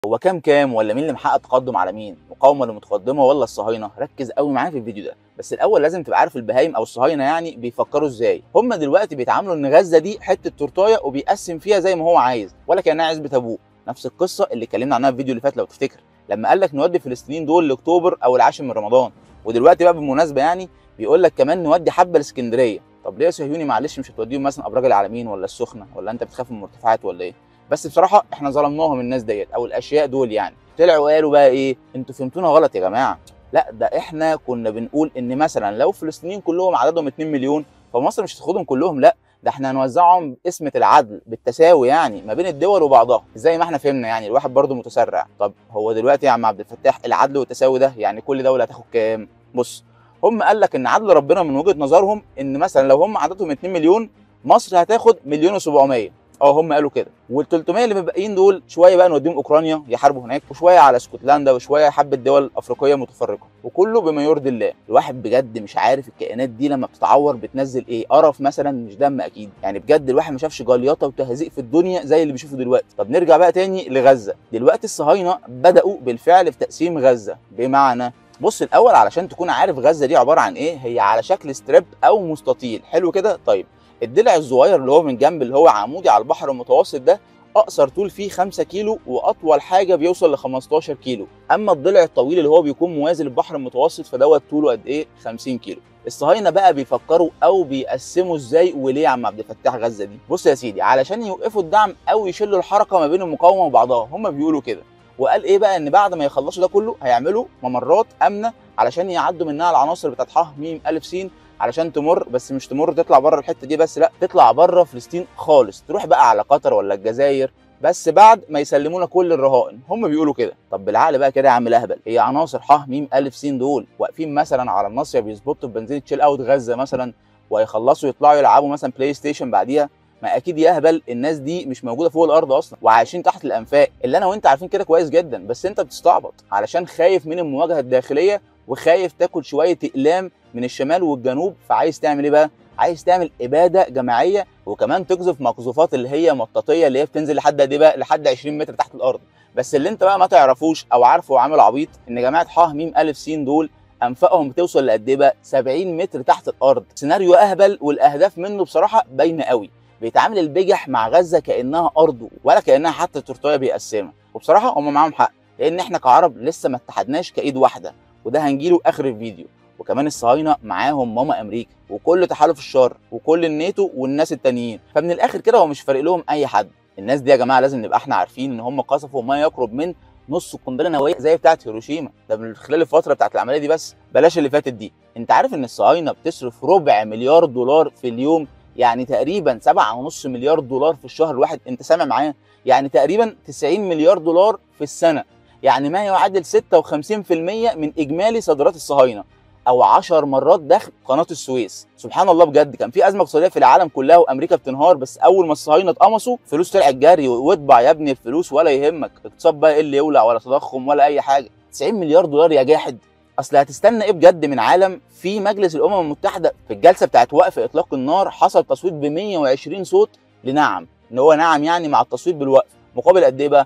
هو كام كام ولا مين اللي محقق تقدم على مين مقاومه اللي متقدمه ولا الصهاينه ركز قوي معايا في الفيديو ده بس الاول لازم تبقى عارف البهايم او الصهاينه يعني بيفكروا ازاي هم دلوقتي بيتعاملوا ان غزه دي حته تورتايه وبيقسم فيها زي ما هو عايز ولا كانها عزبه ابوه نفس القصه اللي اتكلمنا عنها في الفيديو اللي فات لو تفتكر لما قال لك نودي الفلسطينيين دول لاكتوبر او العاشر من رمضان ودلوقتي بقى بالمناسبه يعني بيقول لك كمان نودي حبه الاسكندريه طب ليه يا صهيوني معلش مش هتوديهم مثلا ابراج العالمين ولا السخنه ولا انت بتخاف من المرتفعات ولا ايه بس بصراحه احنا ظلمناهم الناس ديت او الاشياء دول يعني طلعوا قالوا بقى ايه انتوا فهمتونا غلط يا جماعه لا ده احنا كنا بنقول ان مثلا لو الفلسطينيين كلهم عددهم 2 مليون فمصر مش هتاخدهم كلهم لا ده احنا هنوزعهم باسمة العدل بالتساوي يعني ما بين الدول وبعضها زي ما احنا فهمنا يعني الواحد برضه متسرع طب هو دلوقتي يا عم عبد الفتاح العدل والتساوي ده يعني كل دوله هتاخد كام بص هم قال لك ان عدل ربنا من وجهه نظرهم ان مثلا لو هم عددهم 2 مليون مصر هتاخد مليون و700 اه هم قالوا كده وال 300 اللي متبقيين دول شويه بقى نوديهم اوكرانيا يحاربوا هناك وشويه على اسكتلندا وشويه حبه دول افريقيه متفرقه وكله بما يرضي الله الواحد بجد مش عارف الكائنات دي لما بتتعور بتنزل ايه قرف مثلا مش دم اكيد يعني بجد الواحد ما شافش جليطه وتهزيق في الدنيا زي اللي بيشوفه دلوقتي طب نرجع بقى تاني لغزه دلوقتي الصهاينه بداوا بالفعل في تقسيم غزه بمعنى بص الاول علشان تكون عارف غزه دي عباره عن ايه هي على شكل ستريب او مستطيل حلو كده طيب الضلع الصغير اللي هو من جنب اللي هو عمودي على البحر المتوسط ده اقصر طول فيه 5 كيلو واطول حاجه بيوصل ل 15 كيلو اما الضلع الطويل اللي هو بيكون موازي للبحر المتوسط فدوت طوله قد ايه 50 كيلو الصهاينه بقى بيفكروا او بيقسموا ازاي وليه يا عم عبد الفتاح غزه دي بص يا سيدي علشان يوقفوا الدعم او يشلوا الحركه ما بين المقاومه وبعضها هم بيقولوا كده وقال ايه بقى ان بعد ما يخلصوا ده كله هيعملوا ممرات امنه علشان يعدوا منها العناصر بتاعت ح م الف س علشان تمر بس مش تمر تطلع بره الحته دي بس لا تطلع بره فلسطين خالص تروح بقى على قطر ولا الجزائر بس بعد ما يسلمونا كل الرهائن هم بيقولوا كده طب بالعقل بقى كده يا عم الاهبل هي عناصر ح م الف س دول واقفين مثلا على الناصيه بيظبطوا بنزين تشيل اوت غزه مثلا وهيخلصوا يطلعوا يلعبوا مثلا بلاي ستيشن بعديها ما اكيد يهبل الناس دي مش موجوده فوق الارض اصلا وعايشين تحت الانفاق اللي انا وانت عارفين كده كويس جدا بس انت بتستعبط علشان خايف من المواجهه الداخليه وخايف تاكل شويه اقلام من الشمال والجنوب فعايز تعمل ايه بقى عايز تعمل اباده جماعيه وكمان تقذف مقذوفات اللي هي مطاطيه اللي هي بتنزل لحد قد ايه بقى لحد 20 متر تحت الارض بس اللي انت بقى ما تعرفوش او عارفه وعامل عبيط ان جماعه ح م الف س دول انفاقهم بتوصل لقد ايه بقى 70 متر تحت الارض سيناريو اهبل والاهداف منه بصراحه باينه قوي بيتعامل البجح مع غزه كانها ارضه ولا كانها حتى تورتايه بيقسمها وبصراحه هم معاهم حق لان احنا كعرب لسه ما اتحدناش كايد واحده وده هنجيله اخر الفيديو وكمان الصهاينه معاهم ماما امريكا وكل تحالف الشر وكل الناتو والناس التانيين فمن الاخر كده هو مش فارق لهم اي حد الناس دي يا جماعه لازم نبقى احنا عارفين ان هم قصفوا ما يقرب من نص قنبله نوويه زي بتاعه هيروشيما ده من خلال الفتره بتاعه العمليه دي بس بلاش اللي فاتت دي انت عارف ان الصهاينه بتصرف ربع مليار دولار في اليوم يعني تقريبا 7.5 مليار دولار في الشهر الواحد انت سامع معايا يعني تقريبا 90 مليار دولار في السنه يعني ما يعادل 56% من اجمالي صادرات الصهاينه او 10 مرات دخل قناه السويس سبحان الله بجد كان في ازمه اقتصاديه في العالم كلها وامريكا بتنهار بس اول ما الصهاينه اتقمصوا فلوس طلعت جري واطبع يا ابني الفلوس ولا يهمك اقتصاد بقى ايه اللي يولع ولا تضخم ولا اي حاجه 90 مليار دولار يا جاحد اصل هتستنى ايه بجد من عالم في مجلس الامم المتحده في الجلسه بتاعت وقف اطلاق النار حصل تصويت ب 120 صوت لنعم ان هو نعم يعني مع التصويت بالوقف مقابل قد ايه بقى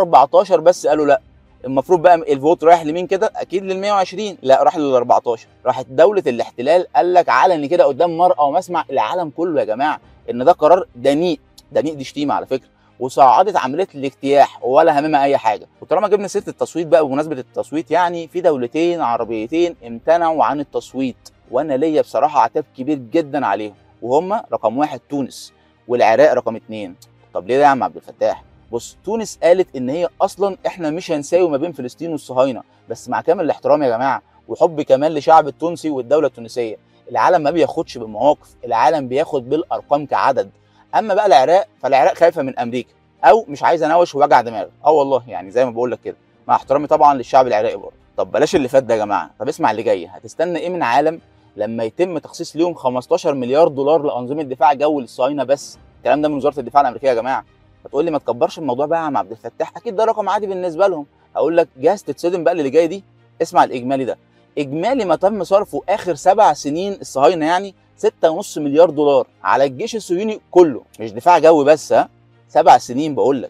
14 بس قالوا لا المفروض بقى الفوت رايح لمين كده اكيد لل 120 لا راح لل 14 راحت دوله الاحتلال قال لك علني كده قدام مرأى ومسمع العالم كله يا جماعه ان ده قرار دنيء دنيء دي شتيمه على فكره وصعدت عمليه الاجتياح ولا هممها اي حاجه وطالما جبنا سيره التصويت بقى بمناسبه التصويت يعني في دولتين عربيتين امتنعوا عن التصويت وانا ليا بصراحه عتاب كبير جدا عليهم وهم رقم واحد تونس والعراق رقم اتنين طب ليه ده يا عم عبد الفتاح بص تونس قالت ان هي اصلا احنا مش هنساوي ما بين فلسطين والصهاينه بس مع كامل الاحترام يا جماعه وحب كمان لشعب التونسي والدوله التونسيه العالم ما بياخدش بالمواقف العالم بياخد بالارقام كعدد اما بقى العراق فالعراق خايفه من امريكا او مش عايزه انوش ووجع دماغ اه والله يعني زي ما بقول لك كده مع احترامي طبعا للشعب العراقي برضه طب بلاش اللي فات ده يا جماعه طب اسمع اللي جاي هتستنى ايه من عالم لما يتم تخصيص ليهم 15 مليار دولار لانظمه دفاع جو للصهاينه بس الكلام ده من وزاره الدفاع الامريكيه يا جماعه هتقول لي ما تكبرش الموضوع بقى يا عم عبد الفتاح اكيد ده رقم عادي بالنسبه لهم هقول لك جاهز تتصدم بقى اللي جاي دي اسمع الاجمالي ده اجمالي ما تم صرفه اخر سبع سنين الصهاينه يعني 6.5 مليار دولار على الجيش الصهيوني كله مش دفاع جوي بس ها سبع سنين بقول لك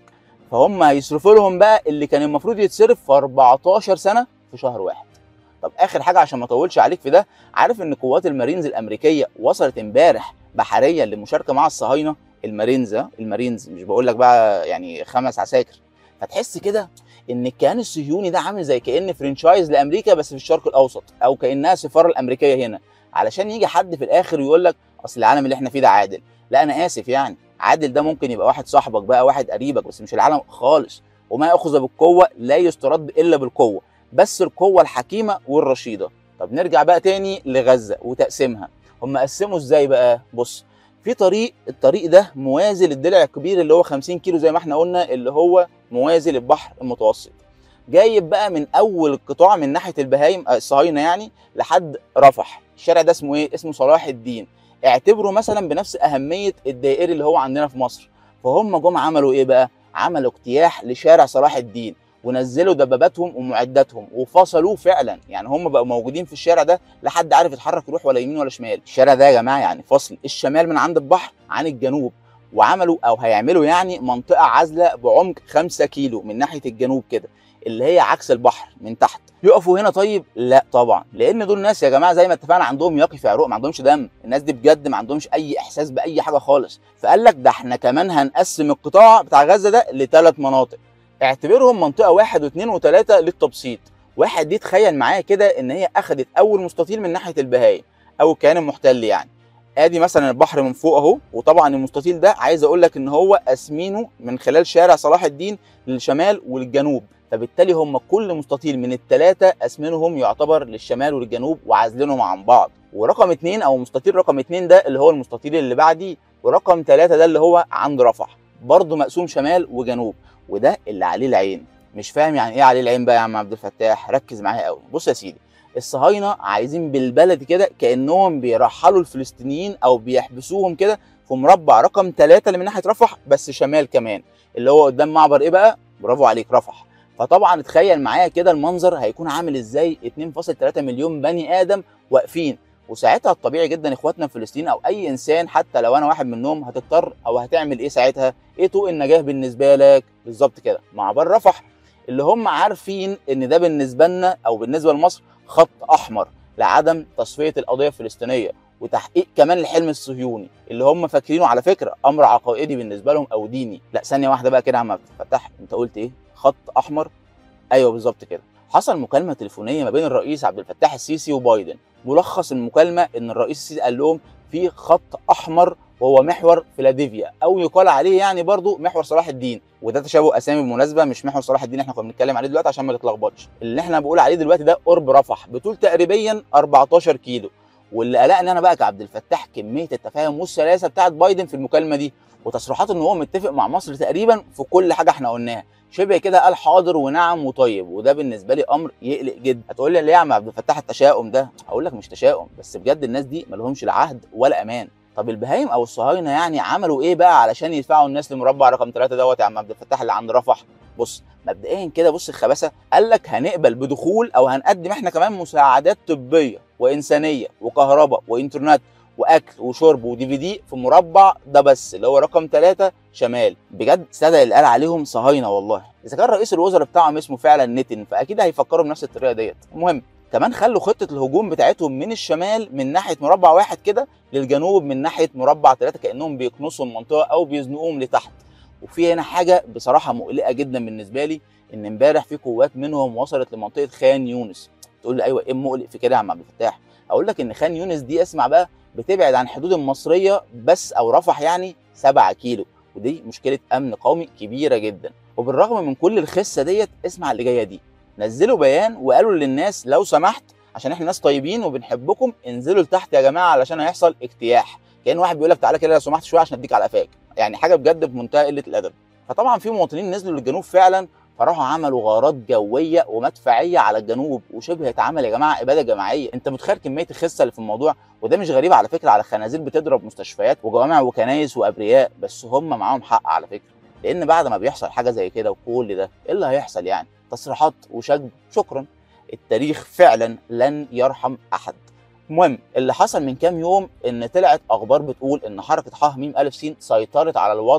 فهم هيصرفوا لهم بقى اللي كان المفروض يتصرف في 14 سنه في شهر واحد طب اخر حاجه عشان ما اطولش عليك في ده عارف ان قوات المارينز الامريكيه وصلت امبارح بحريا للمشاركه مع الصهاينه المارينز المارينز مش بقول لك بقى يعني خمس عساكر فتحس كده ان الكيان الصهيوني ده عامل زي كان فرنشايز لامريكا بس في الشرق الاوسط او كانها السفاره الامريكيه هنا علشان يجي حد في الاخر ويقول لك اصل العالم اللي احنا فيه ده عادل لا انا اسف يعني عادل ده ممكن يبقى واحد صاحبك بقى واحد قريبك بس مش العالم خالص وما ياخذ بالقوه لا يسترد الا بالقوه بس القوه الحكيمه والرشيده طب نرجع بقى تاني لغزه وتقسيمها هم قسموا ازاي بقى بص في طريق الطريق ده موازي للضلع الكبير اللي هو 50 كيلو زي ما احنا قلنا اللي هو موازي للبحر المتوسط جايب بقى من اول القطاع من ناحيه البهايم الصهاينه يعني لحد رفح الشارع ده اسمه ايه اسمه صلاح الدين اعتبره مثلا بنفس اهميه الدائري اللي هو عندنا في مصر فهم جم عملوا ايه بقى عملوا اجتياح لشارع صلاح الدين ونزلوا دباباتهم ومعداتهم وفصلوه فعلا يعني هم بقوا موجودين في الشارع ده لا حد عارف يتحرك يروح ولا يمين ولا شمال الشارع ده يا جماعه يعني فصل الشمال من عند البحر عن الجنوب وعملوا او هيعملوا يعني منطقه عازله بعمق 5 كيلو من ناحيه الجنوب كده اللي هي عكس البحر من تحت يقفوا هنا طيب لا طبعا لان دول ناس يا جماعه زي ما اتفقنا عندهم يقي في عروق ما عندهمش دم الناس دي بجد ما عندهمش اي احساس باي حاجه خالص فقال لك ده احنا كمان هنقسم القطاع بتاع غزه ده لثلاث مناطق اعتبرهم منطقه واحد واثنين وثلاثه للتبسيط واحد دي تخيل معايا كده ان هي اخذت اول مستطيل من ناحيه البهايم او الكيان المحتل يعني ادي مثلا البحر من فوق اهو وطبعا المستطيل ده عايز اقول لك ان هو قاسمينه من خلال شارع صلاح الدين للشمال وللجنوب فبالتالي هم كل مستطيل من الثلاثه قاسمينهم يعتبر للشمال وللجنوب وعازلينهم عن بعض ورقم اثنين او مستطيل رقم اثنين ده اللي هو المستطيل اللي بعديه ورقم ثلاثه ده اللي هو عند رفح برضه مقسوم شمال وجنوب وده اللي عليه العين مش فاهم يعني ايه عليه العين بقى يا عم عبد الفتاح ركز معايا قوي بص يا سيدي الصهاينه عايزين بالبلد كده كانهم بيرحلوا الفلسطينيين او بيحبسوهم كده في مربع رقم ثلاثة اللي من ناحيه رفح بس شمال كمان اللي هو قدام معبر ايه بقى برافو عليك رفح فطبعا تخيل معايا كده المنظر هيكون عامل ازاي 2.3 مليون بني ادم واقفين وساعتها الطبيعي جدا اخواتنا في فلسطين او اي انسان حتى لو انا واحد منهم هتضطر او هتعمل ايه ساعتها ايه طوق النجاه بالنسبه لك بالظبط كده معبر رفح اللي هم عارفين ان ده بالنسبه لنا او بالنسبه لمصر خط احمر لعدم تصفيه القضيه الفلسطينيه وتحقيق كمان الحلم الصهيوني اللي هم فاكرينه على فكره امر عقائدي بالنسبه لهم او ديني لا ثانيه واحده بقى كده يا عم عبد الفتاح انت قلت ايه خط احمر ايوه بالظبط كده حصل مكالمه تليفونيه ما بين الرئيس عبد الفتاح السيسي وبايدن ملخص المكالمه ان الرئيس السيسي قال لهم في خط احمر وهو محور فيلادلفيا او يقال عليه يعني برضو محور صلاح الدين وده تشابه اسامي بالمناسبه مش محور صلاح الدين احنا كنا بنتكلم عليه دلوقتي عشان ما تتلخبطش اللي احنا بنقول عليه دلوقتي ده قرب رفح بطول تقريبا 14 كيلو واللي قلقني انا بقى كعبد الفتاح كميه التفاهم والسلاسه بتاعت بايدن في المكالمه دي وتصريحات ان هو متفق مع مصر تقريبا في كل حاجه احنا قلناها شبه كده قال حاضر ونعم وطيب وده بالنسبه لي امر يقلق جدا هتقول لي ليه يا عم عبد الفتاح التشاؤم ده هقول لك مش تشاؤم بس بجد الناس دي ما لهمش لا عهد ولا امان طب البهايم او الصهاينه يعني عملوا ايه بقى علشان يدفعوا الناس لمربع رقم ثلاثة دوت يا عم عبد الفتاح اللي عند رفح بص مبدئيا كده بص الخباثه قال لك هنقبل بدخول او هنقدم احنا كمان مساعدات طبيه وانسانيه وكهرباء وانترنت واكل وشرب ودي في دي في مربع ده بس اللي هو رقم ثلاثة شمال بجد صدق اللي قال عليهم صهاينه والله اذا كان رئيس الوزراء بتاعهم اسمه فعلا نتن فاكيد هيفكروا بنفس الطريقه ديت المهم كمان خلوا خطه الهجوم بتاعتهم من الشمال من ناحيه مربع واحد كده للجنوب من ناحيه مربع ثلاثة كانهم بيكنسوا المنطقه او بيزنقوهم لتحت وفي هنا حاجه بصراحه مقلقه جدا بالنسبه لي ان امبارح في قوات منهم وصلت لمنطقه خان يونس تقول لي ايوه ايه مقلق في كده يا عم عبد الفتاح اقول لك ان خان يونس دي اسمع بقى بتبعد عن الحدود المصريه بس او رفح يعني 7 كيلو ودي مشكله امن قومي كبيره جدا وبالرغم من كل الخسه ديت اسمع اللي جايه دي نزلوا بيان وقالوا للناس لو سمحت عشان احنا ناس طيبين وبنحبكم انزلوا لتحت يا جماعه علشان هيحصل اجتياح كان واحد بيقول لك تعالى كده لو سمحت شويه عشان اديك على قفاك يعني حاجه بجد بمنتهى قله الادب فطبعا في مواطنين نزلوا للجنوب فعلا فراحوا عملوا غارات جويه ومدفعيه على الجنوب وشبه اتعمل يا جماعه اباده جماعيه انت متخيل كميه الخسه اللي في الموضوع وده مش غريب على فكره على خنازير بتضرب مستشفيات وجوامع وكنايس وابرياء بس هم معاهم حق على فكره لان بعد ما بيحصل حاجه زي كده وكل ده ايه اللي هيحصل يعني تصريحات وشجب شكرا التاريخ فعلا لن يرحم احد المهم اللي حصل من كام يوم ان طلعت اخبار بتقول ان حركه ح م الف س سيطرت على الوضع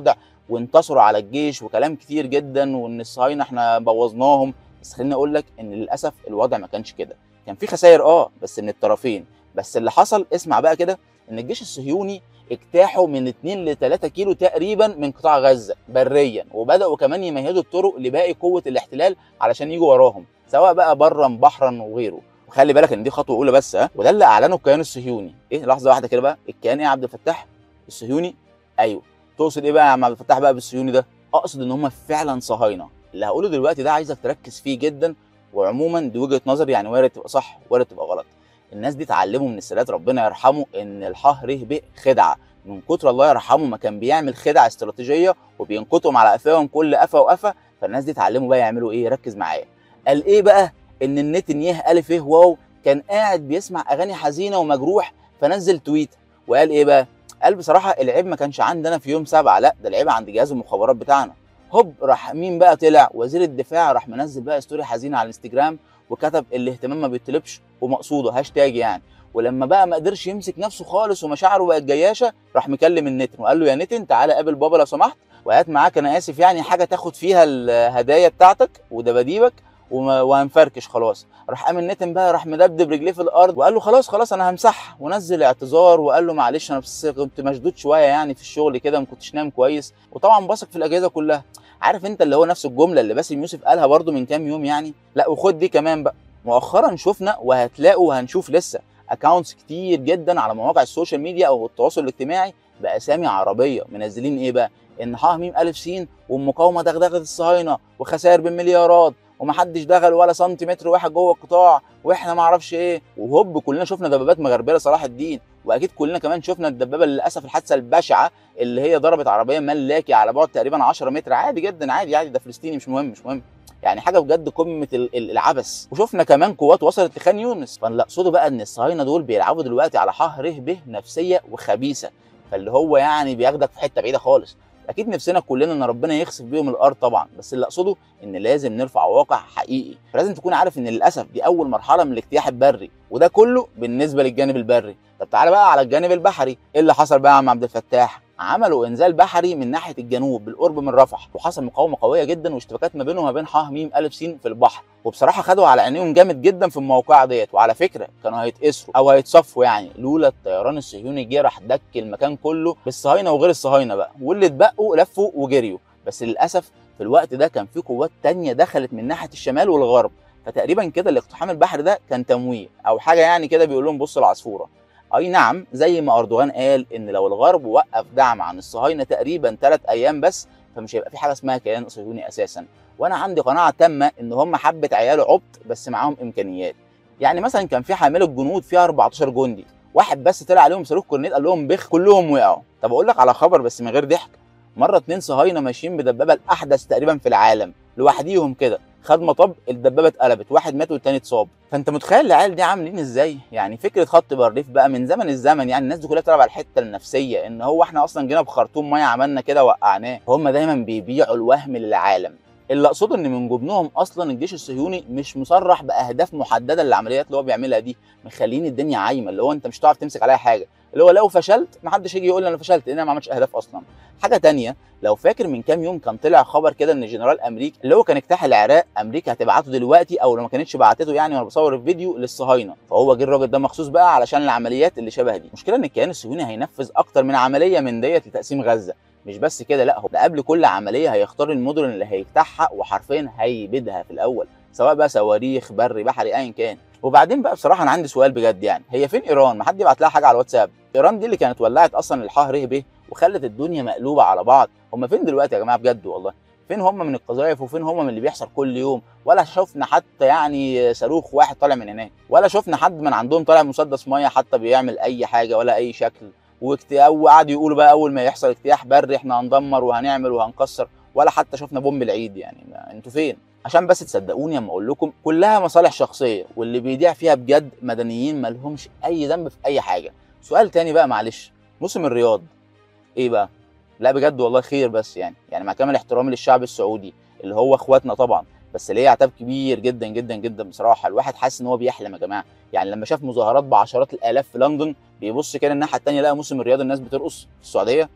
وانتصروا على الجيش وكلام كتير جدا وان الصهاينه احنا بوظناهم بس خليني اقول لك ان للاسف الوضع ما كانش كده كان في خسائر اه بس من الطرفين بس اللي حصل اسمع بقى كده ان الجيش الصهيوني اجتاحوا من 2 ل 3 كيلو تقريبا من قطاع غزه بريا وبداوا كمان يمهدوا الطرق لباقي قوه الاحتلال علشان يجوا وراهم سواء بقى برا بحرا وغيره وخلي بالك ان دي خطوه اولى بس ها وده اللي اعلنه الكيان الصهيوني ايه لحظه واحده كده بقى الكيان ايه يا عبد الفتاح الصهيوني ايوه تقصد ايه بقى يا عم عبد الفتاح بقى بالصهيوني ده اقصد ان هم فعلا صهاينه اللي هقوله دلوقتي ده عايزك تركز فيه جدا وعموما دي وجهه نظري يعني وارد تبقى صح وارد تبقى غلط الناس دي اتعلموا من السادات ربنا يرحمه ان الحه ره ب خدعه من كتر الله يرحمه ما كان بيعمل خدع استراتيجيه وبينقطهم على قفاهم كل قفا وقفا فالناس دي اتعلموا بقى يعملوا ايه ركز معايا قال ايه بقى ان النتنياه الف ايه واو كان قاعد بيسمع اغاني حزينه ومجروح فنزل تويت وقال ايه بقى قال بصراحه العيب ما كانش عندنا في يوم سبعة لا ده العيب عند جهاز المخابرات بتاعنا هوب راح مين بقى طلع وزير الدفاع راح منزل بقى ستوري حزينه على الانستجرام وكتب الاهتمام ما بيطلبش ومقصوده هاشتاج يعني ولما بقى ما قدرش يمسك نفسه خالص ومشاعره بقت جياشه راح مكلم النتن وقال له يا نتن تعالى قابل بابا لو سمحت وهات معاك انا اسف يعني حاجه تاخد فيها الهدايا بتاعتك ودباديبك وما- وهنفركش خلاص راح قام النتن بقى راح مدبدب رجليه في الارض وقال له خلاص خلاص انا همسحها ونزل اعتذار وقال له معلش انا بس كنت مشدود شويه يعني في الشغل كده ما كنتش نايم كويس وطبعا بثق في الاجهزه كلها عارف انت اللي هو نفس الجمله اللي باسم يوسف قالها برضو من كام يوم يعني لا وخد دي كمان بقى مؤخرا شفنا وهتلاقوا وهنشوف لسه اكونتس كتير جدا على مواقع السوشيال ميديا او التواصل الاجتماعي باسامي عربيه منزلين ايه بقى ان ح م الف س والمقاومه دغدغت الصهاينه وخسائر بالمليارات ومحدش دخل ولا سنتيمتر واحد جوه القطاع واحنا ما اعرفش ايه وهوب كلنا شفنا دبابات مغربله صلاح الدين واكيد كلنا كمان شفنا الدبابه اللي للاسف الحادثه البشعه اللي هي ضربت عربيه ملاكي على بعد تقريبا 10 متر عادي جدا عادي عادي ده فلسطيني مش مهم مش مهم يعني حاجه بجد قمه ال- ال- العبث وشفنا كمان قوات وصلت لخان يونس فاللي اقصده بقى ان الصهاينه دول بيلعبوا دلوقتي على ح ر ب نفسيه وخبيثه فاللي هو يعني بياخدك في حته بعيده خالص اكيد نفسنا كلنا ان ربنا يخسف بيهم الارض طبعا بس اللي اقصده ان لازم نرفع واقع حقيقي فلازم تكون عارف ان للاسف دي اول مرحله من الاجتياح البري وده كله بالنسبه للجانب البري طب تعالى بقى على الجانب البحري ايه اللي حصل بقى يا عم عبد الفتاح عملوا انزال بحري من ناحيه الجنوب بالقرب من رفح وحصل مقاومه قويه جدا واشتباكات ما بينهم وما بين ح م الف س في البحر وبصراحه خدوا على عينيهم جامد جدا في الموقعه ديت وعلى فكره كانوا هيتأسروا او هيتصفوا يعني لولا الطيران الصهيوني جه راح دك المكان كله بالصهاينه وغير الصهاينه بقى واللي اتبقوا لفوا وجريوا بس للاسف في الوقت ده كان في قوات تانية دخلت من ناحيه الشمال والغرب فتقريبا كده الاقتحام البحري ده كان تمويه او حاجه يعني كده بيقول لهم بصوا العصفوره اي نعم زي ما اردوغان قال ان لو الغرب وقف دعم عن الصهاينه تقريبا ثلاث ايام بس فمش هيبقى في حاجه اسمها كيان صهيوني اساسا وانا عندي قناعه تامه ان هم حبه عيال عبط بس معاهم امكانيات يعني مثلا كان في حامله جنود فيها 14 جندي واحد بس طلع عليهم صاروخ كورنيت قال لهم بخ كلهم وقعوا طب اقول لك على خبر بس من غير ضحك مره اتنين صهاينه ماشيين بدبابه الاحدث تقريبا في العالم لوحديهم كده خد مطب الدبابه اتقلبت واحد مات والتاني اتصاب فانت متخيل العيال دي عاملين ازاي يعني فكره خط بارليف بقى من زمن الزمن يعني الناس دي كلها بتلعب على الحته النفسيه ان هو احنا اصلا جينا بخرطوم ميه عملنا كده وقعناه هم دايما بيبيعوا الوهم للعالم اللي اقصده ان من جبنهم اصلا الجيش الصهيوني مش مصرح باهداف محدده للعمليات اللي هو بيعملها دي مخلين الدنيا عايمه اللي هو انت مش هتعرف تمسك عليها حاجه اللي هو لو فشلت محدش يجي يقول لي انا فشلت لان انا ما عملتش اهداف اصلا حاجه تانية لو فاكر من كام يوم كان طلع خبر كده ان جنرال امريكا اللي هو كان اجتاح العراق امريكا هتبعته دلوقتي او لو ما كانتش بعتته يعني وانا بصور الفيديو للصهاينه فهو جه الراجل ده مخصوص بقى علشان العمليات اللي شبه دي المشكله ان الكيان الصهيوني هينفذ اكتر من عمليه من ديت لتقسيم غزه مش بس كده لا هو ده قبل كل عمليه هيختار المدن اللي هيفتحها وحرفيا هيبيدها في الاول سواء بقى صواريخ بري بحري ايا كان وبعدين بقى بصراحه انا عندي سؤال بجد يعني هي فين ايران ما حد يبعت لها حاجه على الواتساب ايران دي اللي كانت ولعت اصلا الحاه ره به وخلت الدنيا مقلوبه على بعض هم فين دلوقتي يا جماعه بجد والله فين هم من القذائف وفين هم من اللي بيحصل كل يوم ولا شفنا حتى يعني صاروخ واحد طالع من هناك ولا شفنا حد من عندهم طالع مسدس ميه حتى بيعمل اي حاجه ولا اي شكل واكتئاب وقعدوا يقولوا بقى اول ما يحصل اجتياح بري احنا هندمر وهنعمل وهنكسر ولا حتى شفنا بوم العيد يعني ما- انتوا فين عشان بس تصدقوني لما اقول لكم كلها مصالح شخصيه واللي بيضيع فيها بجد مدنيين ما لهمش اي ذنب في اي حاجه سؤال تاني بقى معلش موسم الرياض ايه بقى لا بجد والله خير بس يعني يعني مع كامل احترامي للشعب السعودي اللي هو اخواتنا طبعا بس ليه عتاب كبير جدا جدا جدا بصراحه الواحد حاسس ان هو بيحلم يا جماعه يعني لما شاف مظاهرات بعشرات الالاف في لندن بيبص كده الناحيه التانيه لقى موسم الرياض الناس بترقص في السعوديه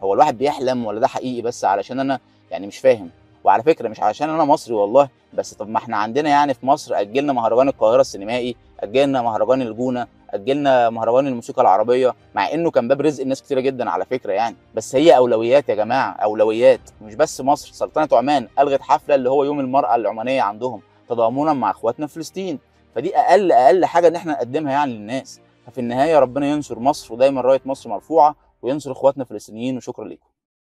هو الواحد بيحلم ولا ده حقيقي بس علشان انا يعني مش فاهم وعلى فكره مش علشان انا مصري والله بس طب ما احنا عندنا يعني في مصر اجلنا مهرجان القاهره السينمائي اجلنا مهرجان الجونه اجلنا مهرجان الموسيقى العربيه مع انه كان باب رزق الناس كتيره جدا على فكره يعني بس هي اولويات يا جماعه اولويات مش بس مصر سلطنه عمان الغت حفله اللي هو يوم المراه العمانيه عندهم تضامنا مع اخواتنا في فلسطين فدي اقل اقل حاجه ان احنا نقدمها يعني للناس ففي النهايه ربنا ينصر مصر ودايما رايه مصر مرفوعه وينصر اخواتنا الفلسطينيين وشكرا لكم